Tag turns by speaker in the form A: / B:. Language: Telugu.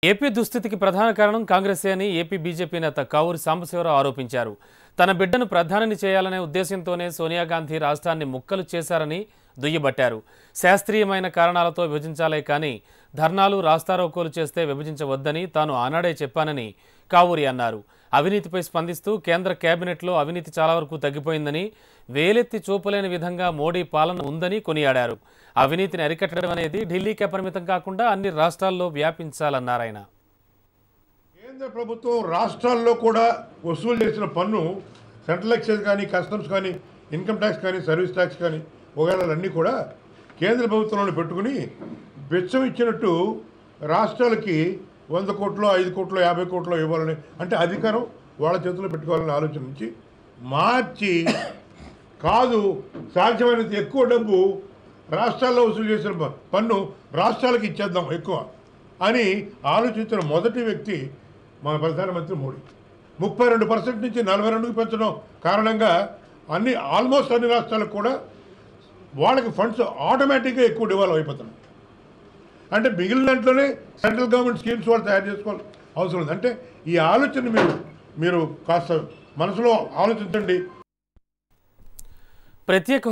A: ఏపీ దుస్థితికి ప్రధాన కారణం కాంగ్రెసే అని ఏపీ బీజేపీ నేత కావూరి సాంబశివరావు ఆరోపించారు తన బిడ్డను ప్రధానిని చేయాలనే ఉద్దేశంతోనే సోనియా గాంధీ రాష్ట్రాన్ని ముక్కలు చేశారని దుయ్యబట్టారు శాస్త్రీయమైన కారణాలతో విభజించాలే కానీ ధర్నాలు రాస్తారోకోలు చేస్తే విభజించవద్దని తాను ఆనాడే చెప్పానని కావూరి అన్నారు అవినీతిపై స్పందిస్తూ కేంద్ర కేబినెట్లో అవినీతి చాలా వరకు తగ్గిపోయిందని వేలెత్తి చూపలేని విధంగా మోడీ పాలన ఉందని కొనియాడారు అవినీతిని అరికట్టడం అనేది ఢిల్లీకే పరిమితం కాకుండా అన్ని రాష్ట్రాల్లో వ్యాపించాలన్నారాయన
B: కేంద్ర ప్రభుత్వం రాష్ట్రాల్లో కూడా వసూలు చేసిన పన్ను సెంట్రల్ ఎక్సైజ్ కానీ కస్టమ్స్ కానీ ఇన్కమ్ ట్యాక్స్ కానీ సర్వీస్ ట్యాక్స్ కానీ వగైరాలన్నీ కూడా కేంద్ర ప్రభుత్వంలో పెట్టుకుని బిచ్చం ఇచ్చినట్టు రాష్ట్రాలకి వంద కోట్లు ఐదు కోట్లు యాభై కోట్లు ఇవ్వాలని అంటే అధికారం వాళ్ళ చేతిలో పెట్టుకోవాలనే ఆలోచన నుంచి మార్చి కాదు సాధ్యమైనంత ఎక్కువ డబ్బు రాష్ట్రాల్లో వసూలు చేసిన ప- పన్ను రాష్ట్రాలకు ఇచ్చేద్దాం ఎక్కువ అని ఆలోచించిన మొదటి వ్యక్తి మన ప్రధానమంత్రి మోడీ ముప్పై రెండు పర్సెంట్ నుంచి నలభై రెండుకి పెంచడం కారణంగా అన్ని ఆల్మోస్ట్ అన్ని రాష్ట్రాలకు కూడా వాళ్ళకి ఫండ్స్ ఆటోమేటిక్గా ఎక్కువ డివాల్వ్ అయిపోతున్నాయి అంటే మిగిలిన దాంట్లోనే సెంట్రల్ గవర్నమెంట్ స్కీమ్స్ వాళ్ళు తయారు చేసుకోవాలి అవసరం ఉంది అంటే ఈ ఆలోచన మీరు మీరు కాస్త మనసులో ఆలోచించండి
A: ప్రత్యేక